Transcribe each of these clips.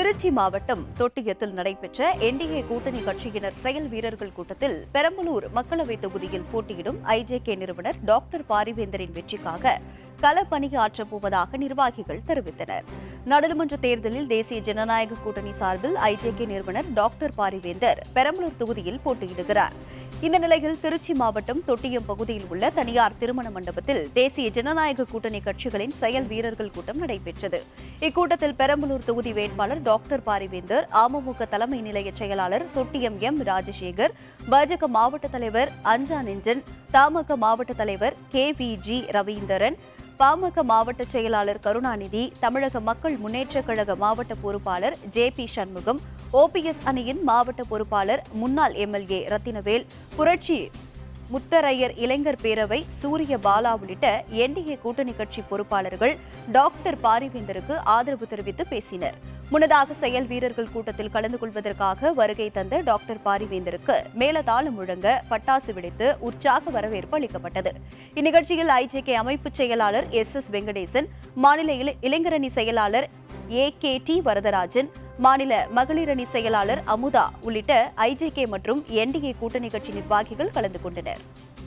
திருச்சி மாவட்டம் தொட்டியத்தில் நடைபெற்ற என்டிஏ கூட்டணி கட்சியினர் செயல் வீரர்கள் கூட்டத்தில் பெரம்பலூர் மக்களவைத் தொகுதியில் போட்டியிடும் ஐஜேகே நிறுவனர் டாக்டர் பாரிவேந்தரின் வெற்றிக்காக களப்பணியாற்றப் போவதாக நிர்வாகிகள் தெரிவித்தனர் நாடாளுமன்ற தேர்தலில் தேசிய ஜனநாயக கூட்டணி சார்பில் ஐஜேகே நிறுவனர் டாக்டர் பாரிவேந்தர் பெரம்பலூர் தொகுதியில் போட்டியிடுகிறார் இந்த நிலையில் திருச்சி மாவட்டம் தொட்டியம் பகுதியில் உள்ள தனியார் திருமண மண்டபத்தில் தேசிய ஜனநாயக கூட்டணி கட்சிகளின் செயல் வீரர்கள் கூட்டம் நடைபெற்றது இக்கூட்டத்தில் பெரம்பலூர் தொகுதி வேட்பாளர் டாக்டர் பாரிவேந்தர் அமமுக தலைமை நிலைய செயலாளர் தொட்டியம் எம் ராஜசேகர் பாஜக மாவட்ட தலைவர் அஞ்சா நெஞ்சன் தமாக மாவட்ட தலைவர் கே வி ஜி ரவீந்திரன் பாமக மாவட்ட செயலாளர் கருணாநிதி தமிழக மக்கள் முன்னேற்றக் கழக மாவட்ட பொறுப்பாளர் ஜே பி சண்முகம் ஓபிஎஸ் அணியின் மாவட்ட பொறுப்பாளர் முன்னாள் எம்எல்ஏ ரத்தினவேல் புரட்சி முத்தரையர் இளைஞர் பேரவை சூரிய பாலா உள்ளிட்ட என்டிஏ கூட்டணி கட்சி பொறுப்பாளர்கள் டாக்டர் பாரிவேந்தருக்கு ஆதரவு தெரிவித்து பேசினர் முன்னதாக செயல் வீரர்கள் கூட்டத்தில் கலந்து கொள்வதற்காக வருகை தந்த டாக்டர் பாரிவேந்தருக்கு மேலதாளம் முழங்க பட்டாசு வெடித்து உற்சாக வரவேற்பு அளிக்கப்பட்டது இந்நிகழ்ச்சியில் ஐஜேகே அமைப்பு செயலாளர் எஸ் எஸ் வெங்கடேசன் மாநில இள- இளைஞரணி செயலாளர் ஏ கே டி வரதராஜன் மாநில மகளிர் அணி செயலாளர் அமுதா உள்ளிட்ட ஐஜேகே மற்றும் என்டிஏ கூட்டணி கட்சி நிர்வாகிகள் கலந்து கொண்டனர்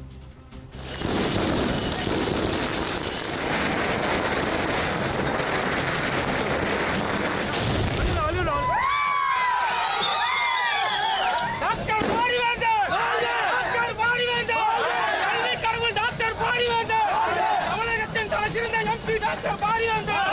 டாக்டர் பாரிவேந்தர் டாக்டர் பாரிவேந்தர் கல்வி கடவுள் டாக்டர் பாரிவேந்தர் தமிழகத்தின் தலைசிறந்த எம்பி டாக்டர் பாரிவேந்தர்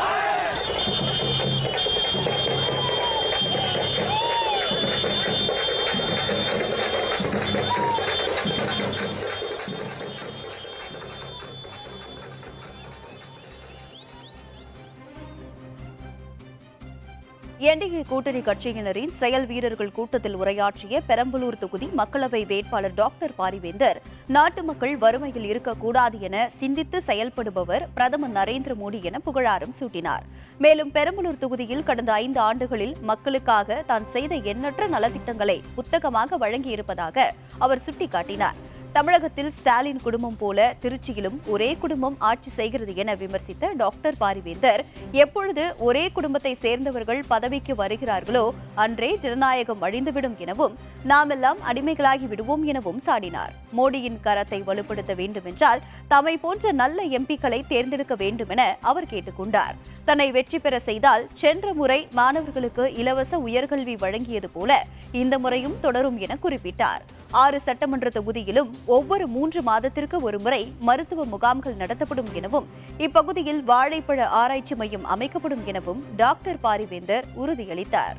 என்டிஏ கூட்டணி கட்சியினரின் செயல் வீரர்கள் கூட்டத்தில் உரையாற்றிய பெரம்பலூர் தொகுதி மக்களவை வேட்பாளர் டாக்டர் பாரிவேந்தர் நாட்டு மக்கள் வறுமையில் இருக்கக்கூடாது என சிந்தித்து செயல்படுபவர் பிரதமர் நரேந்திர மோடி என புகழாரம் சூட்டினார் மேலும் பெரம்பலூர் தொகுதியில் கடந்த ஐந்து ஆண்டுகளில் மக்களுக்காக தான் செய்த எண்ணற்ற நலத்திட்டங்களை புத்தகமாக வழங்கியிருப்பதாக அவர் சுட்டிக்காட்டினார் தமிழகத்தில் ஸ்டாலின் குடும்பம் போல திருச்சியிலும் ஒரே குடும்பம் ஆட்சி செய்கிறது என விமர்சித்த டாக்டர் பாரிவேந்தர் எப்பொழுது ஒரே குடும்பத்தை சேர்ந்தவர்கள் பதவிக்கு வருகிறார்களோ அன்றே ஜனநாயகம் அழிந்துவிடும் எனவும் நாமெல்லாம் அடிமைகளாகி விடுவோம் எனவும் சாடினார் மோடியின் கரத்தை வலுப்படுத்த வேண்டுமென்றால் தம்மை போன்ற நல்ல எம்பிக்களை தேர்ந்தெடுக்க வேண்டும் என அவர் கேட்டுக்கொண்டார் தன்னை வெற்றி பெற செய்தால் சென்ற முறை மாணவர்களுக்கு இலவச உயர்கல்வி வழங்கியது போல இந்த முறையும் தொடரும் என குறிப்பிட்டார் ஆறு சட்டமன்ற தொகுதியிலும் ஒவ்வொரு மூன்று மாதத்திற்கு ஒருமுறை மருத்துவ முகாம்கள் நடத்தப்படும் எனவும் இப்பகுதியில் வாழைப்பழ ஆராய்ச்சி மையம் அமைக்கப்படும் எனவும் டாக்டர் பாரிவேந்தர் உறுதியளித்தார்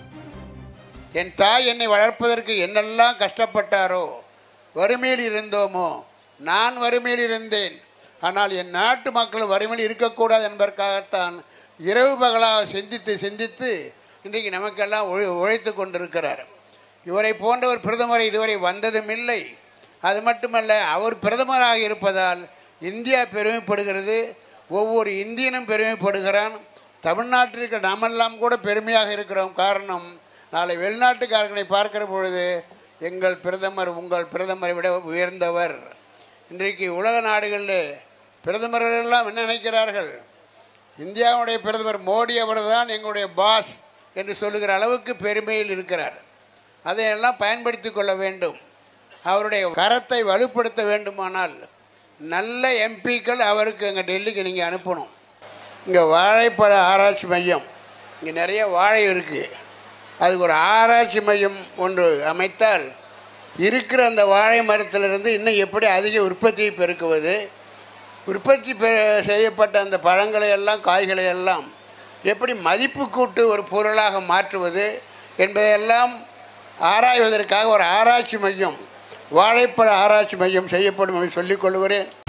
என் தாய் என்னை வளர்ப்பதற்கு என்னெல்லாம் கஷ்டப்பட்டாரோ வறுமையில் இருந்தோமோ நான் வறுமையில் இருந்தேன் ஆனால் என் நாட்டு மக்கள் வறுமையில் இருக்கக்கூடாது என்பதற்காகத்தான் இரவு பகலாக சிந்தித்து சிந்தித்து இன்றைக்கு நமக்கெல்லாம் உழை உழைத்து கொண்டிருக்கிறார் இவரை போன்ற ஒரு பிரதமர் இதுவரை வந்ததும் இல்லை அது மட்டுமல்ல அவர் பிரதமராக இருப்பதால் இந்தியா பெருமைப்படுகிறது ஒவ்வொரு இந்தியனும் பெருமைப்படுகிறான் தமிழ்நாட்டிற்கு நாமெல்லாம் கூட பெருமையாக இருக்கிறோம் காரணம் நாளை வெளிநாட்டுக்காரர்களை பார்க்கிற பொழுது எங்கள் பிரதமர் உங்கள் பிரதமரை விட உயர்ந்தவர் இன்றைக்கு உலக நாடுகளில் பிரதமர்கள் எல்லாம் என்ன நினைக்கிறார்கள் இந்தியாவுடைய பிரதமர் மோடி அவர்தான் எங்களுடைய பாஸ் என்று சொல்லுகிற அளவுக்கு பெருமையில் இருக்கிறார் அதையெல்லாம் பயன்படுத்தி கொள்ள வேண்டும் அவருடைய கரத்தை வலுப்படுத்த வேண்டுமானால் நல்ல எம்பிக்கள் அவருக்கு அங்கே டெல்லிக்கு நீங்கள் அனுப்பணும் இங்கே வாழைப்பழ ஆராய்ச்சி மையம் இங்கே நிறைய வாழை இருக்குது அதுக்கு ஒரு ஆராய்ச்சி மையம் ஒன்று அமைத்தால் இருக்கிற அந்த வாழை மரத்திலிருந்து இன்னும் எப்படி அதிக உற்பத்தியை பெருக்குவது உற்பத்தி பெ- செய்யப்பட்ட அந்த பழங்களை எல்லாம் காய்களை எல்லாம் எப்படி மதிப்பு கூட்டு ஒரு பொருளாக மாற்றுவது என்பதையெல்லாம் ஆராய்வதற்காக ஒரு ஆராய்ச்சி மையம் வாழைப்பழ ஆராய்ச்சி மையம் செய்யப்படும் என்று சொல்லிக் கொள்கிறேன்